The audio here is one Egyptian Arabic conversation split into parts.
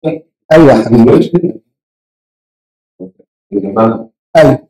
ايوه يا حبيبي دلوقتي يا جماعة ايوه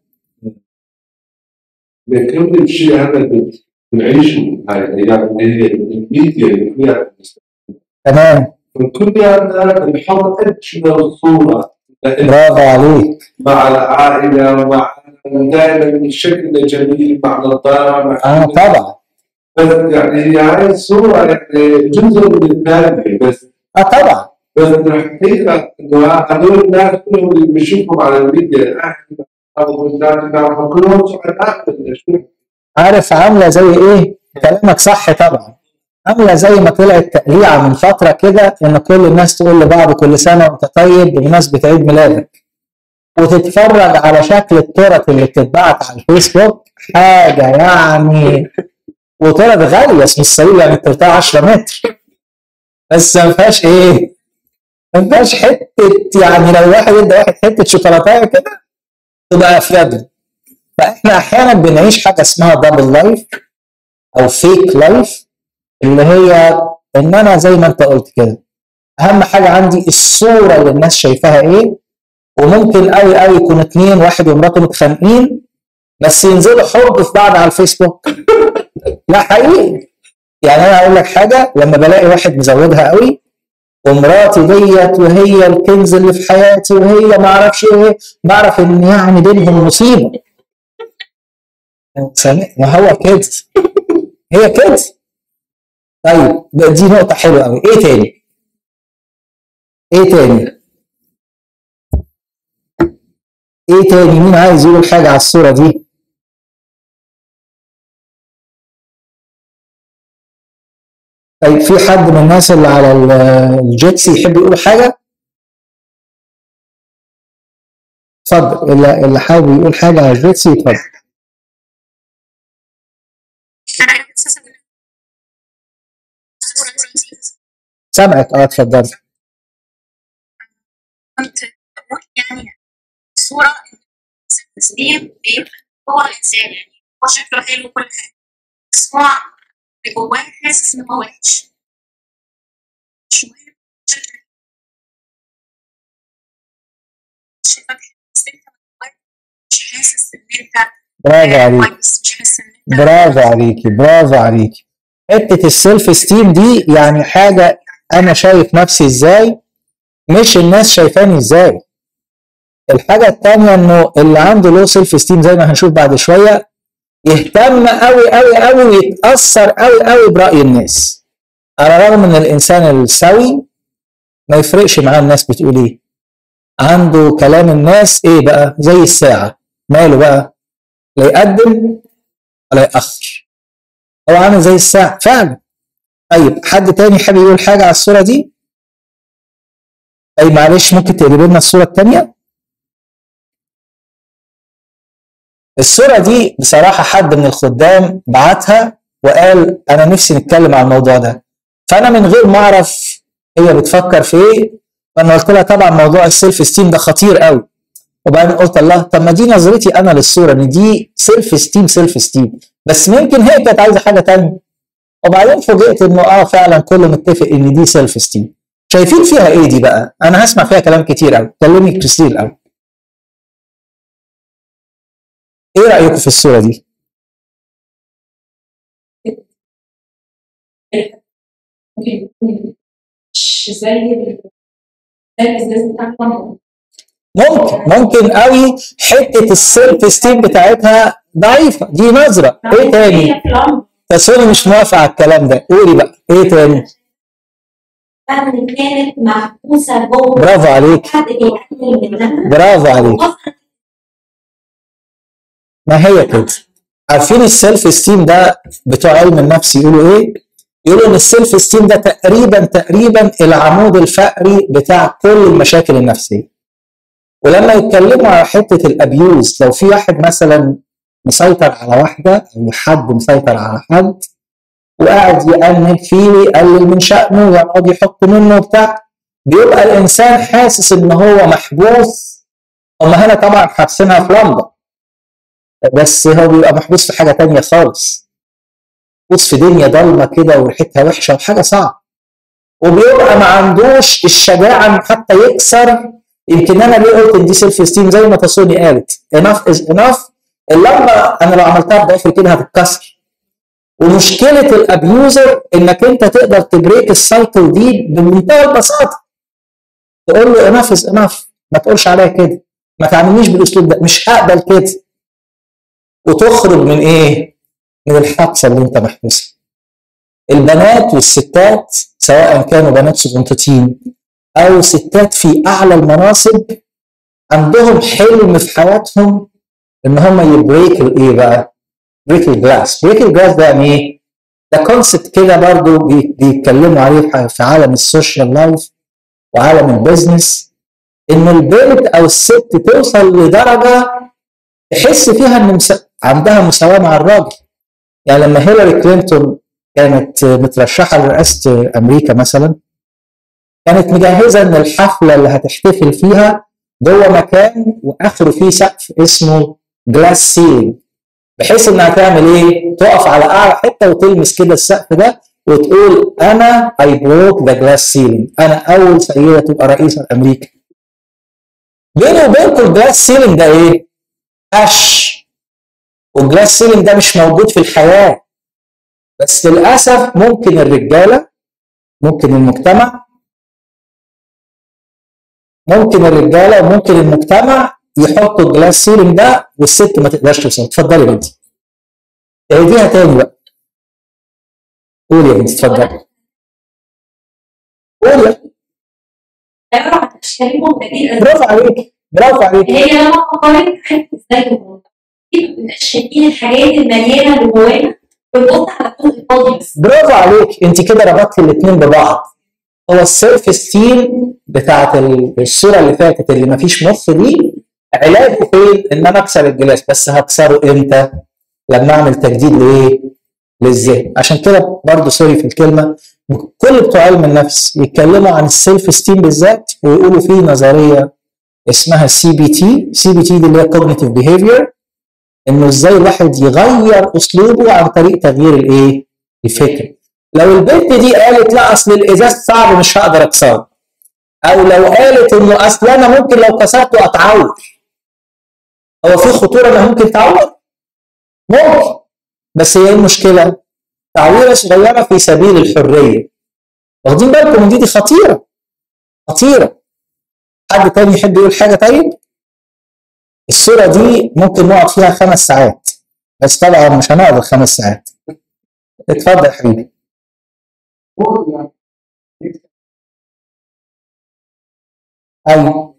بكل شيء هذا بنعيشه هاي الايام اللي هي الميديا اللي فيها تمام كلنا بنحط اجمل صوره برافو عليك مع العائله ومع دائما شكلنا جميل مع نظاره مع اه طبعا بس يعني هي هاي الصوره يعني جزء من الثانيه بس اه طبعا بس الحقيقه انه هذول الناس كلهم اللي بنشوفهم على الميديا الاهل او الناس اللي نعرفهم كلهم سعداء بالنشوف عارف عامله زي ايه كلامك صح طبعا عامله زي ما طلعت تقليعه من فتره كده ان كل الناس تقول لبعض كل سنه وانت طيب بمناسبه عيد ميلادك وتتفرج على شكل التورت اللي بتتبعت على الفيسبوك حاجه يعني وتورت غاليه اسم الصليب يعني بتاع 10 متر بس ما فيهاش ايه ما فيهاش حته يعني لو واحد ادى واحد حته شوكولاته كده تبقى افيد فاحنا احيانا بنعيش حاجه اسمها دبل لايف او فيك لايف اللي هي ان انا زي ما انت قلت كده اهم حاجه عندي الصوره اللي الناس شايفاها ايه وممكن قوي قوي يكون اتنين واحد ومراته متخانقين بس ينزلوا حب في بعض على الفيسبوك لا حقيقي يعني انا اقول لك حاجه لما بلاقي واحد مزودها قوي ومراتي ديت وهي الكنز اللي في حياتي وهي ما اعرفش ايه بعرف ان يعني بينهم مصيبه سامع ما هو كده هي كده طيب ده- دي نقطة حلوة قوي ايه تاني؟ ايه تاني؟ ايه تاني؟ مين عايز يقول حاجة على الصورة دي؟ طيب في حد من الناس اللي على ال- الجيتسي يحب يقول حاجة؟ اتفضل اللي اللي حابب يقول حاجة على الجيتسي اتفضل انا اساسا الصورة دي سامعك اه اتفضل كنت بقول يعني الصورة التسليم بيبقى هو الإنسان يعني هو شكله حلو وكل حاجة بس هو جواه حاسس إن هو وحش شوية شكله شايفك بس أنت من جواك مش حاسس إن أنت برافو عليك كويس مش حاسس إن أنت برافو عليكي برافو عليكي حته السيلف استيم دي يعني حاجه انا شايف نفسي ازاي مش الناس شايفاني ازاي الحاجه التانيه انه اللي عنده لو سيلف استيم زي ما هنشوف بعد شويه يهتم قوي قوي قوي ويتاثر قوي قوي براي الناس على الرغم ان الانسان السوي ما يفرقش معاه الناس بتقول ايه عنده كلام الناس ايه بقى زي الساعه ماله بقى لا يقدم ولا يأخر هو عامل زي الساعة فعلا طيب حد تاني حابب يقول حاجة على الصورة دي؟ طيب معلش ممكن تقلب لنا الصورة التانية؟ الصورة دي بصراحة حد من الخدام بعتها وقال أنا نفسي نتكلم عن الموضوع ده فأنا من غير ما أعرف هي بتفكر في إيه فأنا قلت لها طبعا موضوع السيلف استيم ده خطير قوي وبعدين قلت الله طب ما دي نظرتي انا للصوره ان دي سيلف استيم سيلف استيم بس ممكن هي كانت عايزه حاجه تانية وبعدين فوجئت انه اه فعلا كله متفق ان دي سيلف استيم شايفين فيها ايه دي بقى انا هسمع فيها كلام كتير قوي كلمني كريستين الاول ايه رايكم في الصوره دي ممكن يكون مش زي ال- زي الازاز بتاع القمر ممكن ممكن قوي حته السيلف استيم بتاعتها ضعيفه دي نظره ايه تاني هي في العمر تسوني مش موافقه على الكلام ده قولي بقى ايه تاني فعلا كانت محبوسه جوه برافو عليك حد بيقلل منها برافو عليك وأصلاً ما هي كده عارفين السيلف استيم ده بتوع علم النفس يقولوا ايه؟ يقولوا ان السيلف استيم ده تقريبا تقريبا العمود الفقري بتاع كل المشاكل النفسيه. ولما يتكلموا على حته الابيوز لو في واحد مثلا مسيطر على واحده او حد مسيطر على حد وقاعد يأنب فيه ويقلل من شأنه ويقعد يحط منه وبتاع بيبقى الانسان حاسس ان هو محبوس هم هنا طبعا حابسينها في لمبه بس هو بيبقى محبوس في حاجه تانية خالص محبوس في دنيا ضلمه كده وريحتها وحشه وحاجه صعبه وبيبقى ما عندوش الشجاعه انه حتى يكسر يمكن انا ليه قلت إن دي سيلف استيم زي ما تسوني قالت اناف از اناف اللمبه انا لو عملتها بضعف كده هتتكسر ومشكله الابيوزر انك انت تقدر تبريك السايكل دي بمنتهى البساطه تقول له اناف از اناف ما تقولش عليا كده ما تعاملنيش بالاسلوب ده مش هقبل كده وتخرج من ايه؟ من الحبسه اللي انت محبوسها البنات والستات سواء كانوا بنات صغنطتين او ستات في اعلى المناصب عندهم حلم في حياتهم ان هم يبريك الايه بقى؟ بريك الجلاس بريك الجلاس ده يعني ايه؟ ده كونسبت كده برضو بي- بيتكلموا عليه في عالم السوشيال لايف وعالم البيزنس ان البنت او الست توصل لدرجه تحس فيها ان مس- عندها مساواه مع الراجل يعني لما هيلاري كلينتون كانت مترشحه لرئاسه امريكا مثلا كانت مجهزه ان الحفله اللي هتحتفل فيها جوه مكان واخره فيه سقف اسمه جلاس سيلينج بحيث انها تعمل ايه؟ تقف على اعلى حته وتلمس كده السقف ده وتقول انا اي بروك ذا جلاس سيلينج انا اول سيده تبقى رئيسه امريكا بيني وبينكم الجلاس سيلينج ده ايه؟ قش والجلاس سيلينج ده مش موجود في الحياه بس للاسف ممكن الرجاله ممكن المجتمع ممكن الرجاله وممكن المجتمع يحطوا الجلاس سيلينج ده والست ما تقدرش توصل اتفضلي يا بنتي اهديها تاني بقى قولي يا بنتي اتفضلي قولي تعرف اشكالهم كتير برافو عليك برافو عليك هي لما فكرت حته ازاي تبقى مش شايفين الحاجات المليانه اللي جوانا بنبص على الجزء الفاضي بس برافو عليك انت كده ربطتي الاثنين ببعض هو السيلف ستيم بتاعت ال- الصوره اللي فاتت اللي ما فيش مخ دي علاجه فين ان انا اكسر الجلاس بس هكسره امتى لما اعمل تجديد لايه للذهن عشان كده برضه سوري في الكلمه كل بتوع علم النفس يتكلموا عن السيلف ستيم بالذات ويقولوا في نظريه اسمها سي بي تي سي بي تي دي اللي هي كوجنيتيف بيهيفير انه ازاي الواحد يغير اسلوبه عن طريق تغيير الايه الفكر لو البنت دي قالت لا اصل الازاز صعب مش هقدر اكسره او لو قالت انه اصل انا ممكن لو كسرته اتعور هو في خطوره انها ممكن تعور ممكن بس هي إيه المشكله تعويره صغيره في سبيل الحريه واخدين بالكم من دي دي خطيره خطيره حد تاني يحب يقول حاجه طيب الصوره دي ممكن نقعد فيها خمس ساعات بس طبعا مش هنقعد الخمس ساعات اتفضل يا حبيبي هو يعني ايوه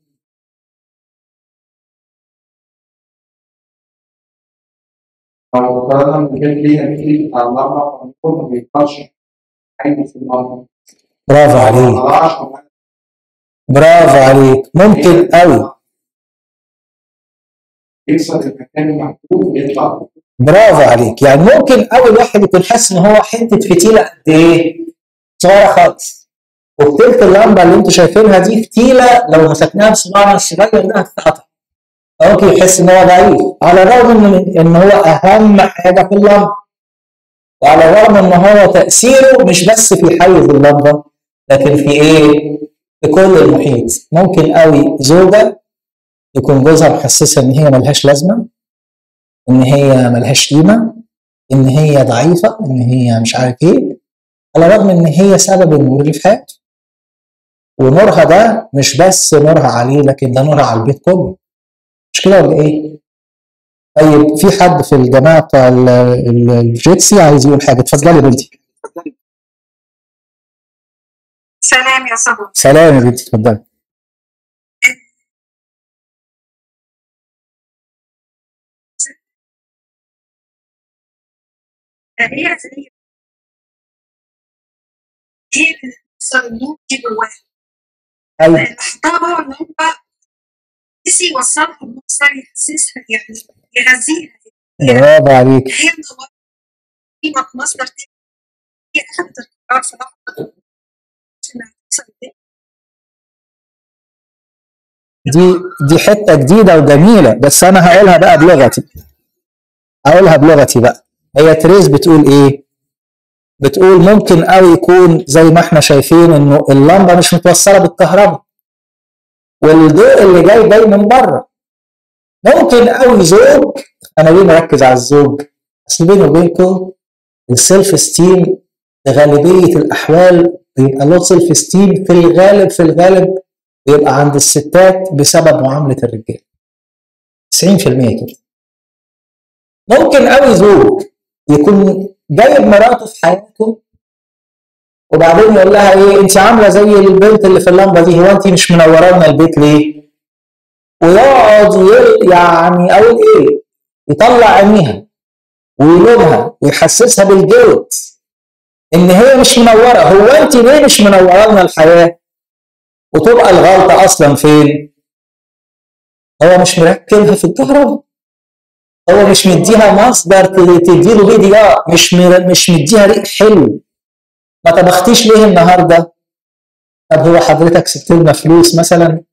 لو فرضنا ان كان ليها كلمه على الله فالمفروض ما بيطلعش حاجه في الارض برافو ما عليك طلعش برافو عليك ممكن قوي يكسر المكان المحدود ويطلع برافو عليك يعني ممكن اول واحد يكون حاسس ان هو حته فتيله قد ايه صغيره خالص وبتلت اللمبه اللي انتوا شايفينها دي فتيله لو مسكناها بصباعنا الصغير ده هتتقطع ممكن يحس ان هو ضعيف على الرغم من ان هو اهم حاجه في اللمبه وعلى الرغم ان هو تاثيره مش بس في حيز اللمبه لكن في ايه؟ في كل المحيط ممكن قوي زوجه يكون جوزها محسسها ان هي ملهاش لازمه ان هي ملهاش قيمه ان هي ضعيفه ان هي مش عارف ايه على الرغم ان هي سبب النور اللي في حياته ونورها ده مش بس نورها عليه لكن ده نورها على البيت كله مش كده ولا ايه؟ طيب في حد في الجماعه بتاع ال- ال- الجيتسي عايز يقول حاجه اتفضلي يا بنتي سلام يا صديقي سلام يا بنتي اتفضلي هي زي ايه اللي بيوصل النور دي جواها ايوه الاحتار ان هو نسي يوصلها لمصدر يحسسها يعني يغذيها برافو عليك هي مدورة قيمة مصدر تاني هي أخذت القرار في لحظة إنها توصل لده. دي دي حته جديده وجميله بس انا هقولها بقى بلغتي هقولها بلغتي بقى هي تريز بتقول ايه بتقول ممكن قوي يكون زي ما احنا شايفين انه اللمبه مش متوصله بالكهرباء والضوء اللي جاي جاي من بره ممكن قوي زوج انا ليه مركز على الزوج اصل بيني وبينكم السيلف ستيم في غالبيه الاحوال بيبقى له سيلف ستيم في الغالب في الغالب بيبقى عند الستات بسبب معامله الرجال 90% كده ممكن قوي زوج يكون جايب مراته في حياته وبعدين يقول لها ايه انت عامله زي البنت اللي في اللمبه دي هو انت مش منوره لنا البيت ليه؟ ويقعد ي- يعني اقول ايه؟ يطلع عينيها ويلومها ويحسسها بالجلد ان هي مش منوره هو انت ليه مش منوره لنا الحياه؟ وتبقى الغلطه اصلا فين؟ هو مش مركبها في الكهرباء هو مش مديها مصدر ت- تديله بيه ضياء مش م- مش مديها ريق حلو ما طبختيش ليه النهارده؟ طب هو حضرتك سبت لنا فلوس مثلا؟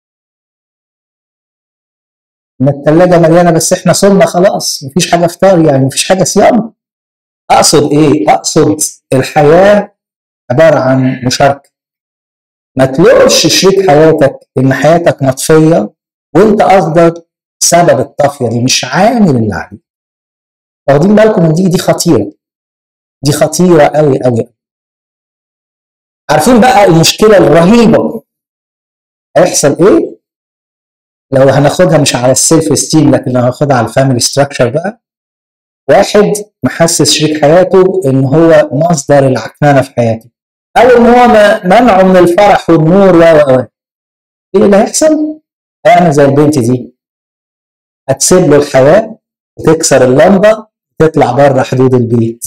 ان الثلاجه مليانه بس احنا صمنا خلاص مفيش حاجه فطار يعني مفيش حاجه صيام اقصد ايه؟ اقصد الحياه عباره عن مشاركه ما تلومش شريك حياتك ان حياتك مطفيه وانت قصدك سبب الطفيه دي مش عامل اللي عليه واخدين بالكم من دي دي خطيره دي خطيره قوي قوي عارفين بقى المشكله الرهيبه هيحصل ايه لو هناخدها مش على السيلف ستيم لكن لو هناخدها على الفاميلي ستراكشر بقى واحد محسس شريك حياته ان هو مصدر العكننه في حياته او ان هو م- منعه من الفرح والنور و و و ايه اللي هيحصل؟ هيعمل زي البنت دي هتسيب له الحياه وتكسر اللمبه وتطلع بره حدود البيت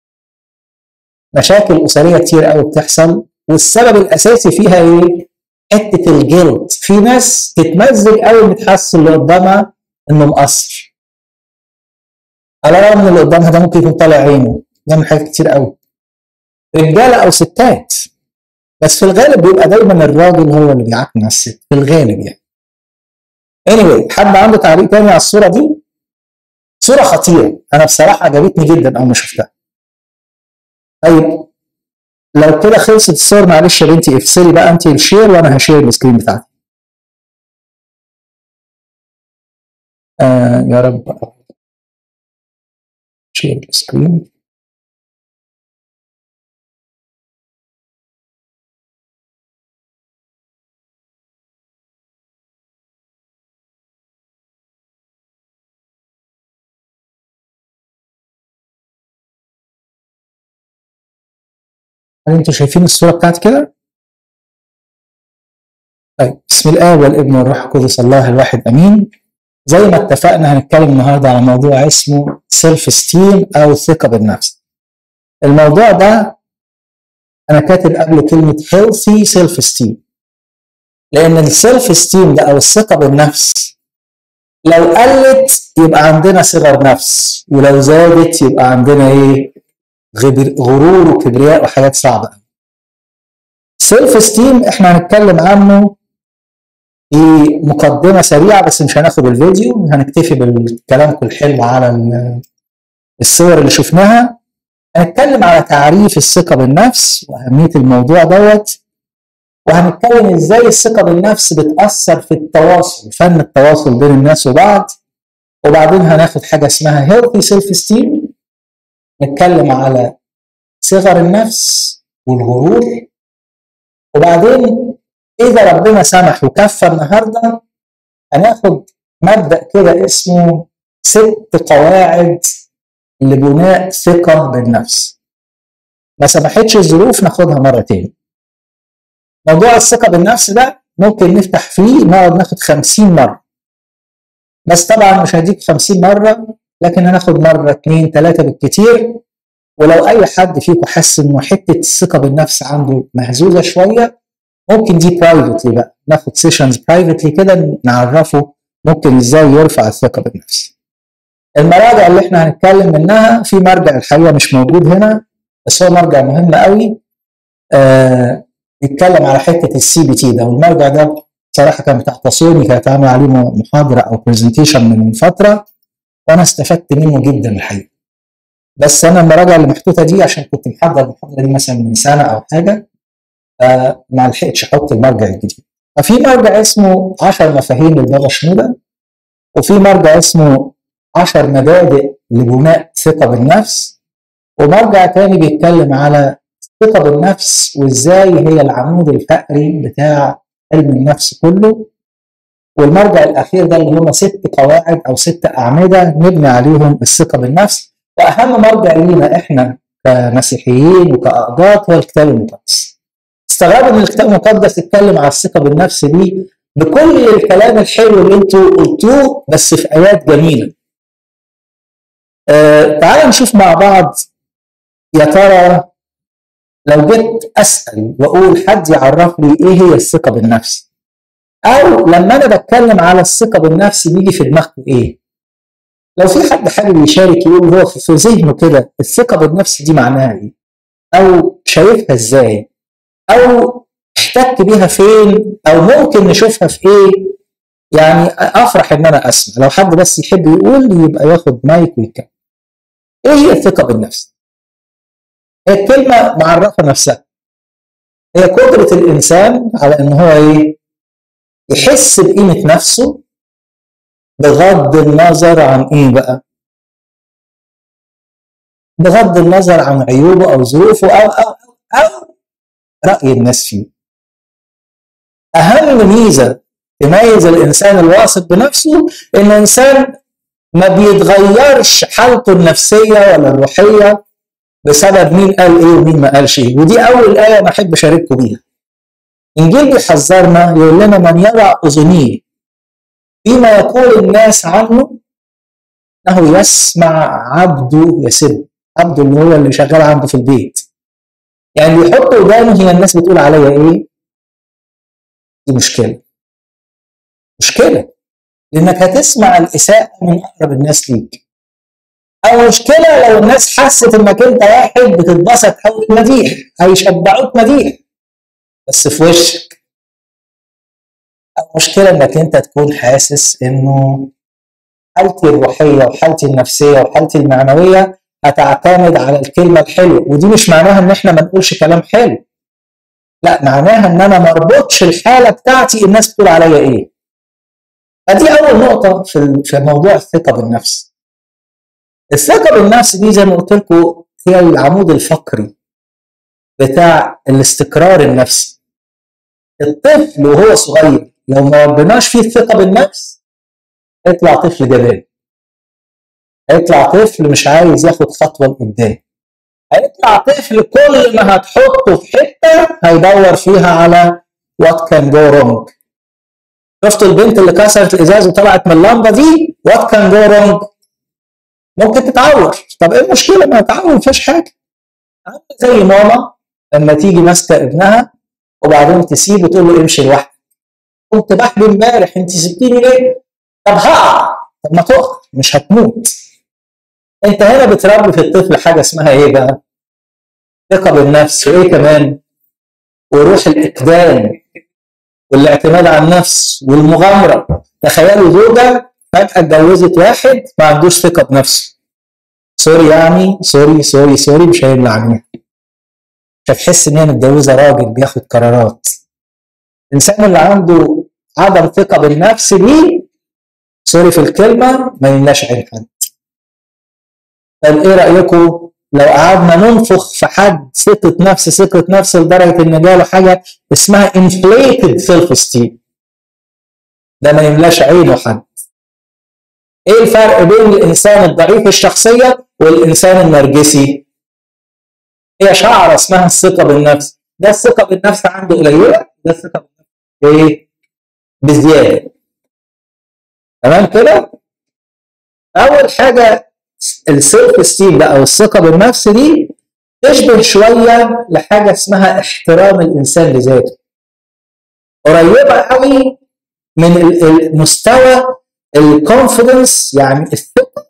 مشاكل اسريه كتير قوي بتحصل والسبب الاساسي فيها ايه؟ حته الجلد في ناس تتمزج قوي إن تحس اللي قدامها انه مقصر على الرغم ان اللي قدامها ده ممكن يكون طالع عينه بيعمل حاجات كتير قوي رجاله او ستات بس في الغالب بيبقى دايما الراجل هو اللي بيعكن على الست في الغالب يعني anyway حد عنده تعليق تاني على الصوره دي صوره خطيره انا بصراحه عجبتني جدا اول ما شفتها طيب لو كده خلصت الصور معلش يا بنتي افصلي بقى انت الشير وانا هشير السكرين بتاعتي آه يا رب شير السكرين هل انتوا شايفين الصورة بتاعتي كده؟ طيب بسم الله والابن والروح القدس الله الواحد امين زي ما اتفقنا هنتكلم النهارده على موضوع اسمه سيلف ستيم او ثقة بالنفس الموضوع ده انا كاتب قبل كلمة healthy self esteem لان السيلف ستيم ده او الثقة بالنفس لو قلت يبقى عندنا صغر نفس ولو زادت يبقى عندنا ايه غبر- غرور وكبرياء وحاجات صعبة سيلف ستيم احنا هنتكلم عنه في مقدمة سريعة بس مش هناخد الفيديو هنكتفي بالكلام الحلو على ال- الصور اللي شفناها هنتكلم على تعريف الثقة بالنفس وأهمية الموضوع دوت وهنتكلم ازاي الثقة بالنفس بتأثر في التواصل فن التواصل بين الناس وبعض وبعدين هناخد حاجة اسمها healthy self esteem نتكلم على صغر النفس والغرور وبعدين إذا ربنا سمح وكفى النهاردة هناخد مبدأ كده اسمه ست قواعد لبناء ثقة بالنفس ما سمحتش الظروف ناخدها مرة تاني موضوع الثقة بالنفس ده ممكن نفتح فيه نقعد ناخد 50 مرة بس طبعا مش هديك 50 مرة لكن هناخد مرة اتنين تلاتة بالكتير ولو أي حد فيكم حس إنه حتة الثقة بالنفس عنده مهزوزة شوية ممكن دي برايفتلي بقى ناخد سيشنز برايفتلي كده نعرفه ممكن ازاي يرفع الثقة بالنفس. المراجع اللي احنا هنتكلم منها في مرجع الحقيقة مش موجود هنا بس هو مرجع مهم قوي آه بيتكلم على حتة السي بي تي ده والمرجع ده صراحة كان بتاع تصوني كانت عامل عليه محاضرة أو برزنتيشن من فترة وأنا استفدت منه جدا الحقيقة. بس انا المراجع اللي محطوطه دي عشان كنت محضر المحاضره دي مثلا من سنه او حاجه فما لحقتش احط المرجع الجديد ففي مرجع اسمه 10 مفاهيم للبابا شنوده وفي مرجع اسمه 10 مبادئ لبناء ثقه بالنفس ومرجع تاني بيتكلم على الثقه بالنفس وازاي هي العمود الفقري بتاع علم النفس كله والمرجع الاخير ده اللي هم ست قواعد او ست اعمده نبني عليهم الثقه بالنفس واهم مرجع لينا احنا كمسيحيين وكأقباط هو الكتاب المقدس. استغرب ان الكتاب المقدس اتكلم على الثقه بالنفس دي بكل الكلام الحلو اللي انتوا قلتوه بس في ايات جميله. آه تعالوا نشوف مع بعض يا ترى لو جيت اسال واقول حد يعرف لي ايه هي الثقه بالنفس او لما انا بتكلم على الثقه بالنفس بيجي في دماغكم ايه لو في حد حابب يشارك يقول هو في ذهنه كده الثقه بالنفس دي معناها ايه او شايفها ازاي او احتك بيها فين او ممكن نشوفها في ايه يعني افرح ان انا اسمع لو حد بس يحب يقول يبقى ياخد مايك ويتكلم ايه هي الثقه بالنفس هي الكلمه معرفه نفسها هي قدره الانسان على ان هو ايه يحس بقيمه نفسه بغض النظر عن ايه بقى بغض النظر عن عيوبه او ظروفه او او او, أو راي الناس فيه اهم ميزه تميز الانسان الواثق بنفسه ان الانسان ما بيتغيرش حالته النفسيه ولا الروحيه بسبب مين قال ايه ومين ما قالش ايه ودي اول ايه ما احب اشارككم بيها انجيل بيحذرنا يقول لنا من يضع اذنيه فيما يقول الناس عنه انه يسمع عبده يسب عبده اللي هو اللي شغال عنده في البيت يعني اللي يحط ودانه هي الناس بتقول عليا ايه دي مشكله مشكله لانك هتسمع الاساءه من اقرب الناس ليك او مشكله لو الناس حست انك انت واحد بتتبسط قوي بمديح هيشبعوك مديح بس في وشك المشكلة انك انت تكون حاسس انه حالتي الروحية وحالتي النفسية وحالتي المعنوية هتعتمد على الكلمة الحلوة ودي مش معناها ان احنا ما نقولش كلام حلو لا معناها ان انا ما اربطش الحالة بتاعتي الناس بتقول عليا ايه فدي اول نقطة في في موضوع الثقة بالنفس الثقة بالنفس دي زي ما قلت لكم هي العمود الفقري بتاع الاستقرار النفسي الطفل وهو صغير لو ما ربناش فيه الثقة بالنفس يطلع طفل جبان هيطلع طفل مش عايز ياخد خطوة لقدام هيطلع طفل كل ما هتحطه في حتة هيدور فيها على وات كان جو رونج شفتوا البنت اللي كسرت الازاز وطلعت من اللمبه دي وات كان جو رونج ممكن تتعور طب ايه المشكله ما تتعور مفيش حاجه زي ماما لما تيجي ماسكه ابنها وبعدين تسيبه تقول له امشي لوحدك كنت بحبي امبارح انت سبتيني ليه؟ طب هقع طب ما تقع مش هتموت انت هنا بتربي في الطفل حاجه اسمها ايه بقى؟ ثقه بالنفس وايه كمان؟ وروح الاقدام والاعتماد على النفس والمغامره تخيلوا زوجه فجاه اتجوزت واحد ما عندوش ثقه بنفسه سوري يعني سوري سوري سوري مش هيبلع عنها مش هتحس ان هي متجوزه راجل بياخد قرارات الانسان اللي عنده عدم ثقه بالنفس دي سوري في الكلمه ما يملاش عين حد طب ايه رايكم لو قعدنا ننفخ في حد ثقه نفس ثقه نفس لدرجه ان جاله حاجه اسمها inflated self esteem ده ما يملاش عينه حد ايه الفرق بين الانسان الضعيف الشخصيه والانسان النرجسي هي شعره اسمها الثقه بالنفس ده الثقه بالنفس عنده قليله ده الثقه بالنفس ايه بزياده تمام كده اول حاجه السيلف استيم ده او الثقه بالنفس دي تشبه شويه لحاجه اسمها احترام الانسان لذاته قريبه قوي من المستوى الكونفدنس يعني الثقه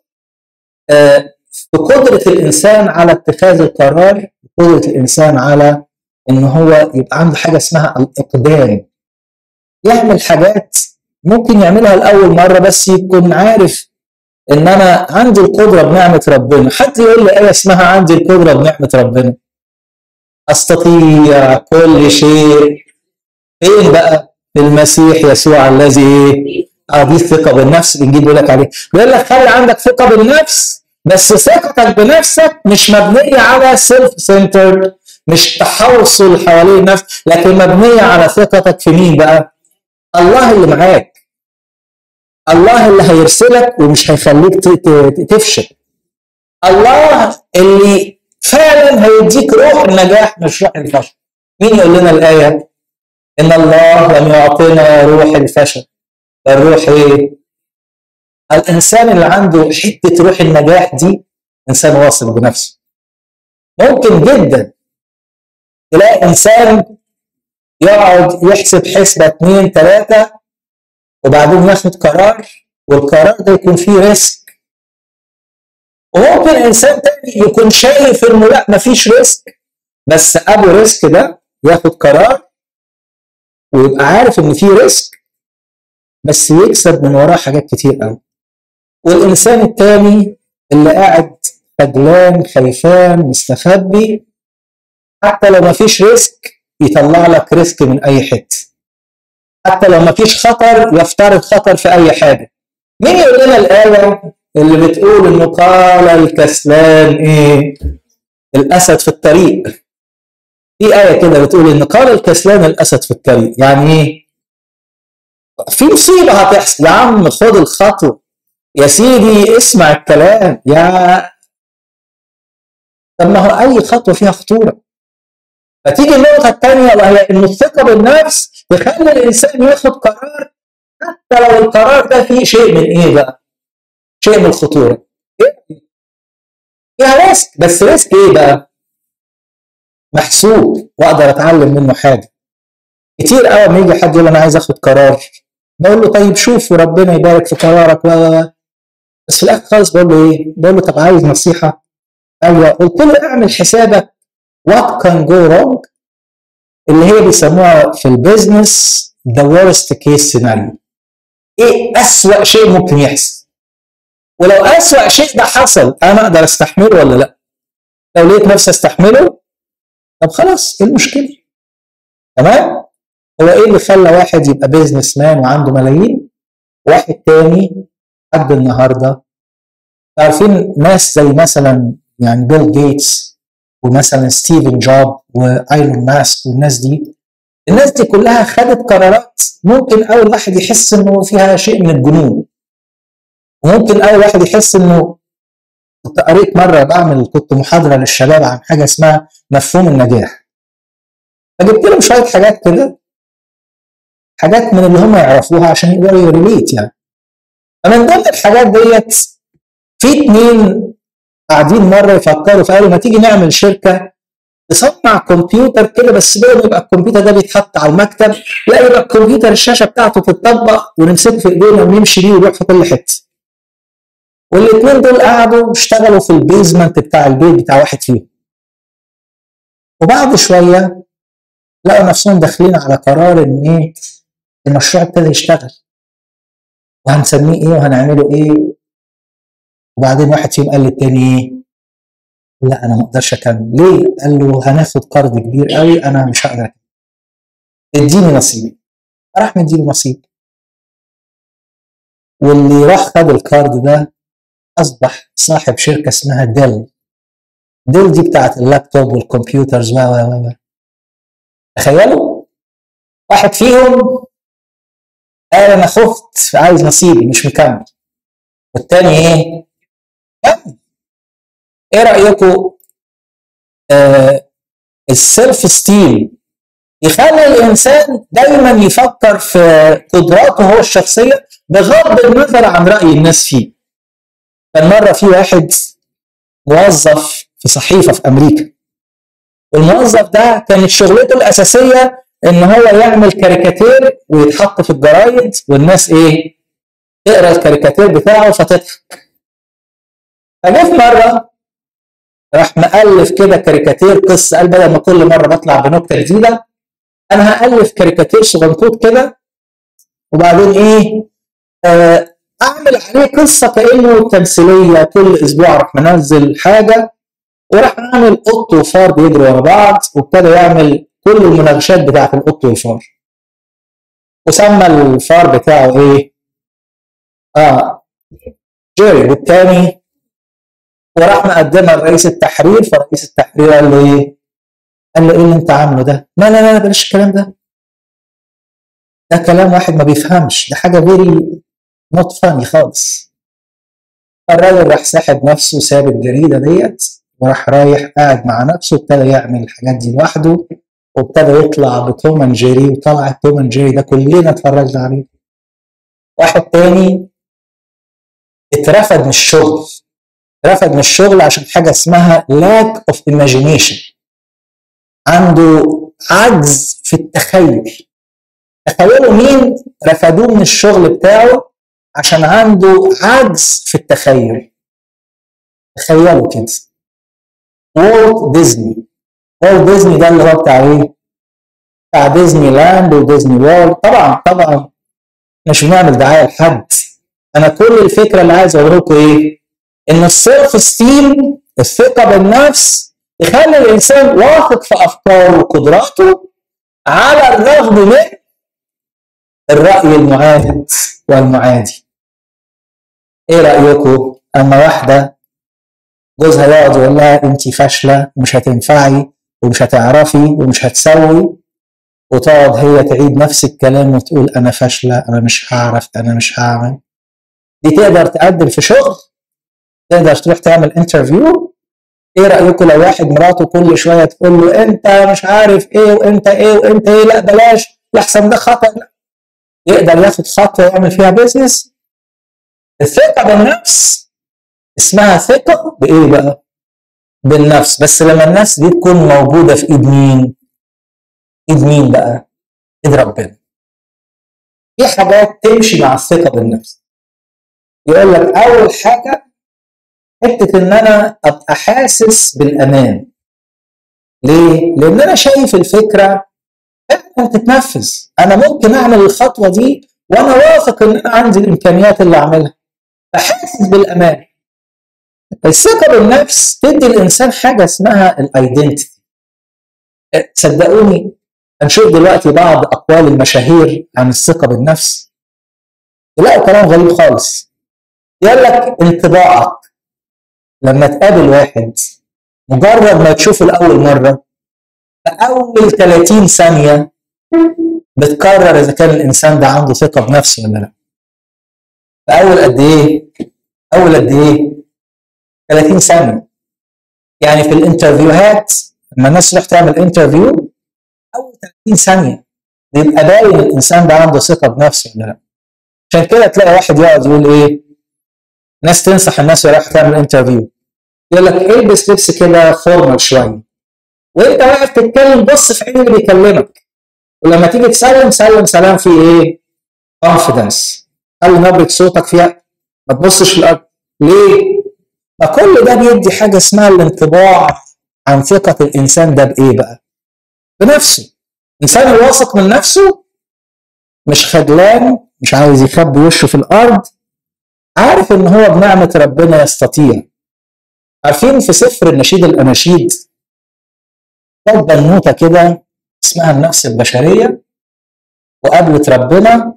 في قدره الانسان على اتخاذ القرار قدره الانسان على ان هو يبقى عنده حاجه اسمها الاقدام يعمل حاجات ممكن يعملها لاول مره بس يكون عارف ان انا عندي القدره بنعمه ربنا حد يقول لي ايه اسمها عندي القدره بنعمه ربنا استطيع كل شيء فين بقى في المسيح يسوع الذي ايه اه دي الثقه بالنفس اللي بيقول لك عليه بيقول لك خلي عندك ثقه بالنفس بس ثقتك بنفسك مش مبنيه على سيلف سنترد مش تحوصل حوالين النفس لكن مبنيه على ثقتك في مين بقى؟ الله اللي معاك الله اللي هيرسلك ومش هيخليك ت- ت- تفشل الله اللي فعلا هيديك روح النجاح مش روح الفشل مين يقول لنا الآية إن الله لم يعطينا روح الفشل بل روح إيه الإنسان اللي عنده حتة روح النجاح دي إنسان واثق بنفسه ممكن جدا تلاقي إنسان يقعد يحسب حسبة اتنين تلاتة وبعدين ياخد قرار والقرار ده يكون فيه ريسك وممكن انسان تاني يكون شايف انه لا مفيش ريسك بس ابو ريسك ده ياخد قرار ويبقى عارف ان فيه ريسك بس يكسب من وراه حاجات كتير قوي والانسان التاني اللي قاعد خجلان خايفان مستخبي حتى لو مفيش ريسك يطلع لك ريسك من اي حته حتى لو مفيش خطر يفترض خطر في اي حاجه مين يقول لنا الايه اللي بتقول انه قال الكسلان ايه الاسد في الطريق في ايه كده بتقول ان قال الكسلان الاسد في الطريق يعني ايه في مصيبه هتحصل يا عم خد الخطوه يا سيدي اسمع الكلام يا طب ما هو اي خطوه فيها خطوره فتيجي النقطه الثانيه وهي ان الثقه بالنفس تخلي الانسان ياخد قرار حتى لو القرار ده فيه شيء من ايه بقى؟ شيء من الخطوره. إيه؟ فيها ريسك بس ريسك ايه بقى؟ محسوب واقدر اتعلم منه حاجه. كتير قوي لما يجي حد يقول انا عايز اخد قرار بقول له طيب شوف وربنا يبارك في قرارك و و- بس في الاخر خالص بقول له ايه؟ بقول له طب عايز نصيحه؟ ايوه قلت له اعمل حسابك what can go wrong اللي هي بيسموها في البيزنس the worst case scenario ايه اسوأ شيء ممكن يحصل ولو اسوأ شيء ده حصل انا اقدر استحمله ولا لا لو لقيت نفسي استحمله طب خلاص ايه المشكله تمام هو ايه اللي خلى واحد يبقى بيزنس مان وعنده ملايين واحد تاني لحد النهارده عارفين ناس زي مثلا يعني بيل جيتس ومثلا ستيفن جوب وايلون ماسك والناس دي الناس دي كلها خدت قرارات ممكن اول واحد يحس انه فيها شيء من الجنون وممكن اول واحد يحس انه كنت قريت مره بعمل كنت محاضره للشباب عن حاجه اسمها مفهوم النجاح فجبت لهم شويه حاجات كده حاجات من اللي هم يعرفوها عشان يقدروا يريليت يعني فمن ضمن الحاجات ديت في اتنين قاعدين مره يفكروا فقالوا ما تيجي نعمل شركه تصنع كمبيوتر كده بس بدل يبقى الكمبيوتر ده بيتحط على المكتب لا يبقى الكمبيوتر الشاشه بتاعته تتطبق ونمسكه في ايدينا ونمشي بيه ويروح في كل حته. والاثنين دول قعدوا اشتغلوا في البيزمنت بتاع البيت بتاع واحد فيهم. وبعد شويه لقوا نفسهم داخلين على قرار ان ايه المشروع ابتدى يشتغل. وهنسميه ايه وهنعمله ايه وبعدين واحد فيهم قال للتاني ايه لا انا ما اقدرش اكمل ليه قال له هناخد قرض كبير قوي انا مش هقدر اكمل اديني نصيب راح مديله نصيب واللي راح خد القرض ده اصبح صاحب شركه اسمها ديل ديل دي بتاعت اللابتوب والكمبيوترز و و و تخيلوا واحد فيهم قال انا خفت عايز نصيبي مش مكمل والتاني ايه كمل ايه رايكم آه السيلف ستيم يخلي الانسان دايما يفكر في قدراته هو الشخصيه بغض النظر عن راي الناس فيه كان مره في واحد موظف في صحيفه في امريكا الموظف ده كانت شغلته الاساسيه ان هو يعمل كاريكاتير ويتحط في الجرايد والناس ايه تقرا الكاريكاتير بتاعه فتضحك فجه في مره راح مألف كده كاريكاتير قصه قال بدل ما كل مره بطلع بنكته جديده انا هألف كاريكاتير صغنطوط كده وبعدين ايه آه اعمل عليه قصه كانه تمثيليه كل اسبوع اروح منزل حاجه وراح عامل قط وفار بيجروا ورا بعض وابتدى يعمل كل المناقشات بتاعت القط والفار وسمى الفار بتاعه ايه؟ اه جيري والتاني وراح مقدمها لرئيس التحرير فرئيس التحرير قال له ايه؟ قال له ايه اللي انت عامله ده؟ لا لا لا بلاش الكلام ده ده كلام واحد ما بيفهمش ده حاجه فيري نوت فاني خالص الراجل راح ساحب نفسه ساب الجريده ديت وراح رايح قاعد مع نفسه ابتدى يعمل الحاجات دي لوحده وابتدى يطلع بتوم اند جيري وطلع توم اند جيري ده كلنا اتفرجنا عليه واحد تاني اترفد من الشغل اترفد من الشغل عشان حاجه اسمها lack of imagination عنده عجز في التخيل تخيلوا مين رفدوه من الشغل بتاعه عشان عنده عجز في التخيل تخيلوا كده والت ديزني والت ديزني ده اللي هو بتاع ايه؟ بتاع ديزني لاند وديزني وورلد طبعا طبعا مش بنعمل دعايه لحد انا كل الفكره اللي عايز اقول لكم ايه؟ ان السيلف ستيم الثقه بالنفس يخلي الانسان واثق في افكاره وقدراته على الرغم من الراي المعاند والمعادي. ايه رايكم؟ اما واحده جوزها يقعد يقول لها انت فاشله ومش هتنفعي ومش هتعرفي ومش هتسوي وتقعد هي تعيد نفس الكلام وتقول انا فاشله انا مش هعرف انا مش هعمل دي تقدر تقدم في شغل تقدر تروح تعمل انترفيو ايه رايكم لو واحد مراته كل شويه تقول له انت مش عارف ايه وانت ايه وانت ايه لا بلاش لحسن ده خطا لا يقدر ياخد خطوه يعمل فيها بيزنس الثقه بالنفس اسمها ثقه بايه بقى؟ بالنفس بس لما النفس دي تكون موجوده في ايد مين؟ ايد مين بقى؟ ايد ربنا. في حاجات تمشي مع الثقه بالنفس. يقول لك اول حاجه حته ان انا ابقى حاسس بالامان. ليه؟ لان انا شايف الفكره فعلا تتنفذ، انا ممكن اعمل الخطوه دي وانا واثق ان انا عندي الامكانيات اللي اعملها. فحاسس بالامان. الثقه بالنفس تدي الانسان حاجه اسمها الايدنتيتي. صدقوني هنشوف دلوقتي بعض اقوال المشاهير عن الثقه بالنفس تلاقوا كلام غريب خالص يقول لك انطباعك لما تقابل واحد مجرد ما تشوفه لاول مره في اول 30 ثانيه بتقرر اذا كان الانسان ده عنده ثقه بنفسه ولا لا في اول قد ايه اول قد ايه 30 ثانيه يعني في الانترفيوهات لما الناس تروح تعمل انترفيو اول 30 ثانيه بيبقى باين الانسان ده عنده ثقه بنفسه ولا لا عشان كده تلاقي واحد يقعد يقول ايه ناس تنصح الناس ورايح تعمل انترفيو يقول لك البس لبس كده فورمال شويه وانت واقف تتكلم بص في عين اللي بيكلمك ولما تيجي تسلم سلم سلام فيه ايه؟ كونفيدنس خلي نبره صوتك فيها ما تبصش في الارض ليه؟ ما كل ده بيدي حاجه اسمها الانطباع عن ثقه الانسان ده بايه بقى؟ بنفسه الانسان الواثق من نفسه مش خجلان مش عايز يخبي وشه في الارض عارف ان هو بنعمه ربنا يستطيع عارفين في سفر النشيد الاناشيد كانت بنوته كده اسمها النفس البشريه وقابلت ربنا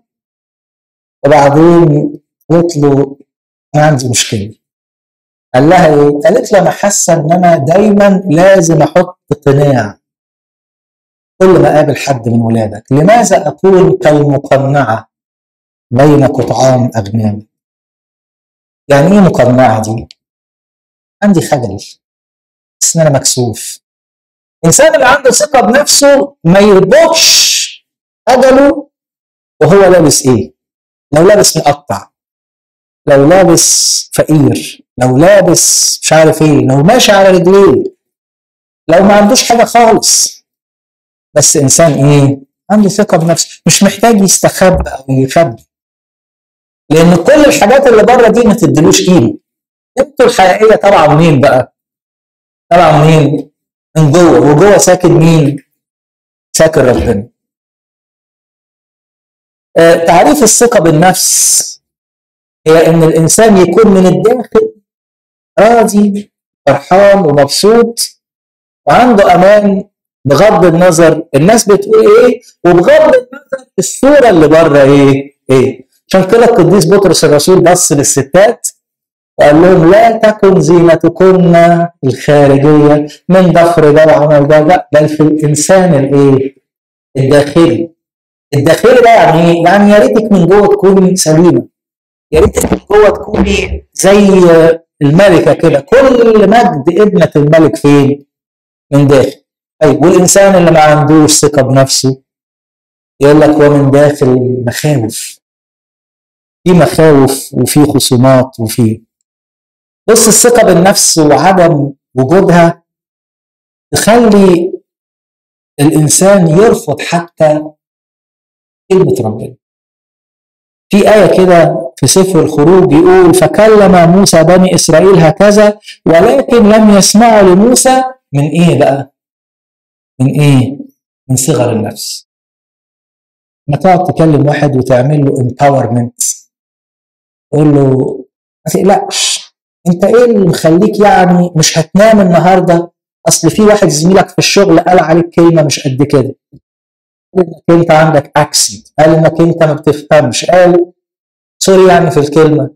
وبعدين قالت له انا عندي مشكله قال لها ايه؟ قالت له انا حاسه ان انا دايما لازم احط قناع كل ما اقابل حد من ولادك لماذا اكون كالمقنعه بين قطعان اغنام يعني ايه مقنعه دي عندي خجل بس انا مكسوف الانسان اللي عنده ثقه بنفسه ما يربطش اجله وهو لابس ايه لو لابس مقطع لو لابس فقير لو لابس مش عارف ايه لو ماشي على رجليه لو ما عندوش حاجه خالص بس انسان ايه عنده ثقه بنفسه مش محتاج يستخبى او يخبي لان كل الحاجات اللي بره دي ما تديلوش قيمه قيمته الحقيقيه طالعه منين بقى طالعه منين من جوه وجوه ساكن مين ساكن ربنا آه تعريف الثقه بالنفس هي ان الانسان يكون من الداخل راضي فرحان ومبسوط وعنده امان بغض النظر الناس بتقول ايه وبغض النظر الصوره اللي بره ايه ايه عشان كده القديس بطرس الرسول بص للستات وقال لهم لا تكن زينتكن الخارجيه من ضفر ده وعمل ده لا بل في الانسان الايه الداخلي الداخلي ده يعني ايه؟ يعني يا ريتك من جوه تكوني سليمه يا ريتك من جوه تكوني زي الملكه كده كل مجد ابنه الملك فين؟ من داخل طيب والانسان اللي ما عندوش ثقه بنفسه يقول لك هو من داخل مخاوف في مخاوف وفي خصومات وفي بص الثقه بالنفس وعدم وجودها تخلي الانسان يرفض حتى كلمه ربنا في آية كده في سفر الخروج يقول فكلم موسى بني إسرائيل هكذا ولكن لم يسمعوا لموسى من إيه بقى؟ من إيه؟ من صغر النفس. ما تقعد تكلم واحد وتعمل له امباورمنت تقول له ما تقلقش انت ايه اللي مخليك يعني مش هتنام النهارده اصل في واحد زميلك في الشغل قال عليك كلمه مش قد كده قال انك انت عندك اكسنت قال انك انت ما بتفهمش قال سوري يعني في الكلمه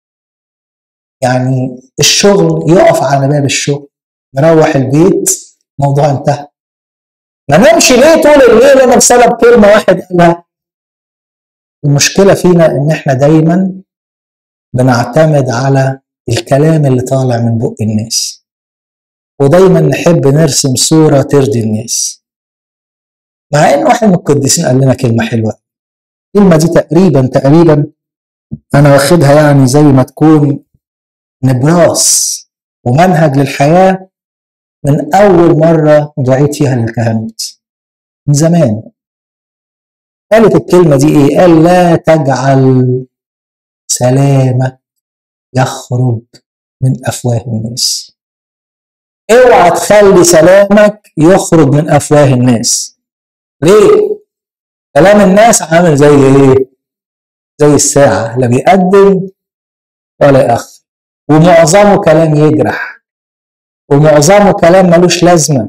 يعني الشغل يقف على باب الشغل نروح البيت موضوع انتهى ما نمشي ليه طول الليل انا بسبب كلمه واحد قالها المشكله فينا ان احنا دايما بنعتمد على الكلام اللي طالع من بق الناس ودايما نحب نرسم صوره ترضي الناس مع ان واحد من القديسين قال لنا كلمه حلوه الكلمه دي تقريبا تقريبا انا واخدها يعني زي ما تكون نبراس ومنهج للحياه من اول مره دعيت فيها للكهنوت من زمان قالت الكلمه دي ايه قال لا تجعل سلامك يخرج من افواه الناس اوعى تخلي سلامك يخرج من افواه الناس ليه كلام الناس عامل زي ايه زي الساعه لا بيقدم ولا يأخر ومعظمه كلام يجرح ومعظمه كلام ملوش لازمه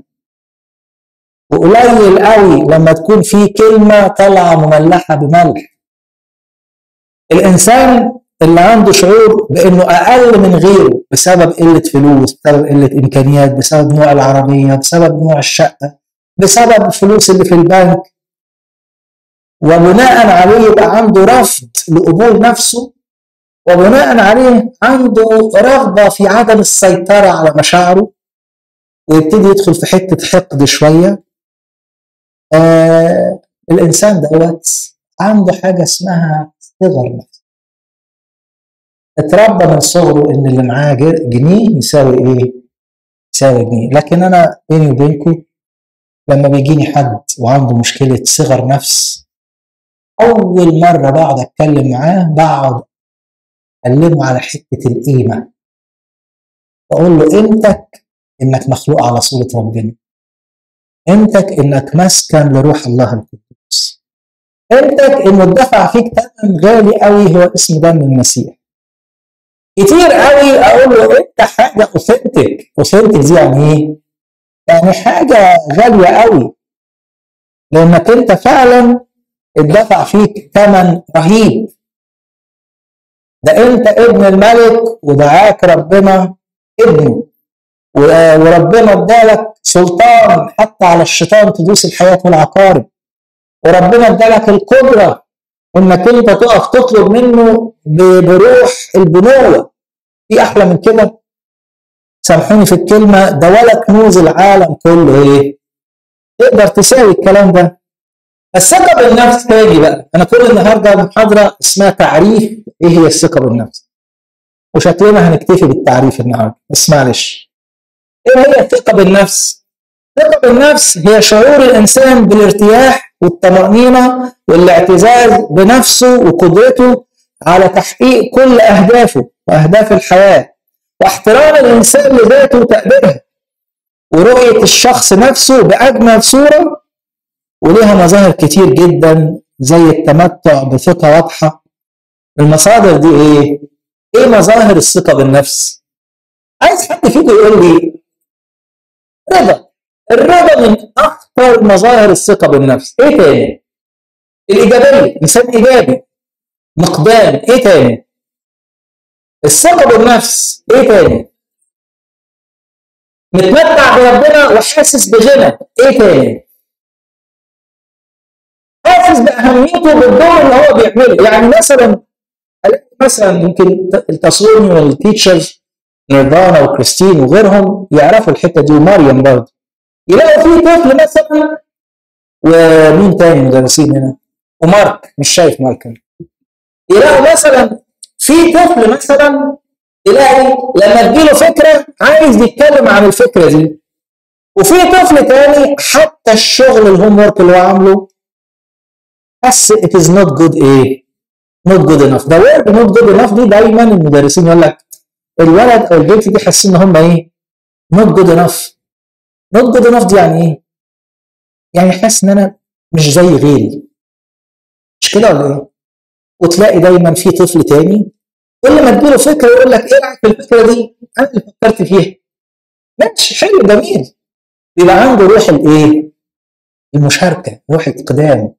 وقليل قوي لما تكون في كلمه طالعه مملحه بملح الانسان اللي عنده شعور بانه اقل من غيره بسبب قله فلوس بسبب قله امكانيات بسبب نوع العربيه بسبب نوع الشقه بسبب الفلوس اللي في البنك وبناء عليه يبقى عنده رفض لقبول نفسه وبناء عليه عنده رغبه في عدم السيطره على مشاعره ويبتدي يدخل في حته حقد شويه آه الانسان دوت عنده حاجه اسمها صغر نفس اتربى من صغره ان اللي معاه جنيه يساوي ايه؟ يساوي جنيه لكن انا بيني وبينكم لما بيجيني حد وعنده مشكله صغر نفس اول مره بقعد اتكلم معاه بقعد اكلمه على حته القيمه بقول له قيمتك انك مخلوق على صوره ربنا قيمتك انك مسكن لروح الله القدوس قيمتك انه اتدفع فيك ثمن غالي قوي هو اسم دم المسيح كتير قوي اقول له انت حاجه اوثنتك اوثنتك دي يعني ايه؟ يعني حاجه غاليه قوي لانك انت فعلا اتدفع فيك ثمن رهيب ده انت ابن الملك ودعاك ربنا ابنه وربنا ادالك سلطان حتى على الشيطان تدوس الحياه والعقارب وربنا ادالك القدره انك انت تقف تطلب منه بروح البنوه في احلى من كده سامحوني في الكلمه ده ولا كنوز العالم كله ايه تقدر تساوي الكلام ده الثقه بالنفس تاجي بقى انا كل النهارده محاضره اسمها تعريف ايه هي الثقه بالنفس وشكلنا هنكتفي بالتعريف النهارده بس معلش ايه هي الثقه بالنفس الثقه بالنفس هي شعور الانسان بالارتياح والطمانينه والاعتزاز بنفسه وقدرته على تحقيق كل اهدافه واهداف الحياه واحترام الانسان لذاته وتقديرها ورؤيه الشخص نفسه باجمل صوره وليها مظاهر كتير جدا زي التمتع بثقه واضحه المصادر دي ايه ايه مظاهر الثقه بالنفس عايز حد فيكم يقول لي رضا الرضا من اخطر مظاهر الثقه بالنفس ايه تاني الايجابيه انسان ايجابي مقدام ايه تاني الثقه بالنفس ايه تاني متمتع بربنا وحاسس بغنى ايه تاني حاسس باهميته بالدور اللي هو بيعمله يعني مثلا ألاقي مثلا يمكن التصوير والتيتشرز نيرفانا وكريستين وغيرهم يعرفوا الحته دي ومريم برضه يلاقوا في طفل مثلا ومين تاني مدرسين هنا ومارك مش شايف مارك هنا. يلاقوا مثلا في طفل مثلا تلاقي لما تجيله فكره عايز يتكلم عن الفكره دي وفي طفل تاني حتى الشغل الهوم ورك اللي هو عامله بس it is not good ايه not good enough ده word not good enough دي دايما المدرسين يقول لك الولد او البنت دي حاسين ان هم ايه not good enough not good enough دي يعني ايه يعني حاسس ان انا مش زي غيري مش كده ولا ايه وتلاقي دايما في طفل تاني كل ما تجيله فكره يقول لك ايه رايك في الفكره دي انا اللي فكرت فيها ماشي حلو جميل يبقى عنده روح الايه المشاركه روح الاقدام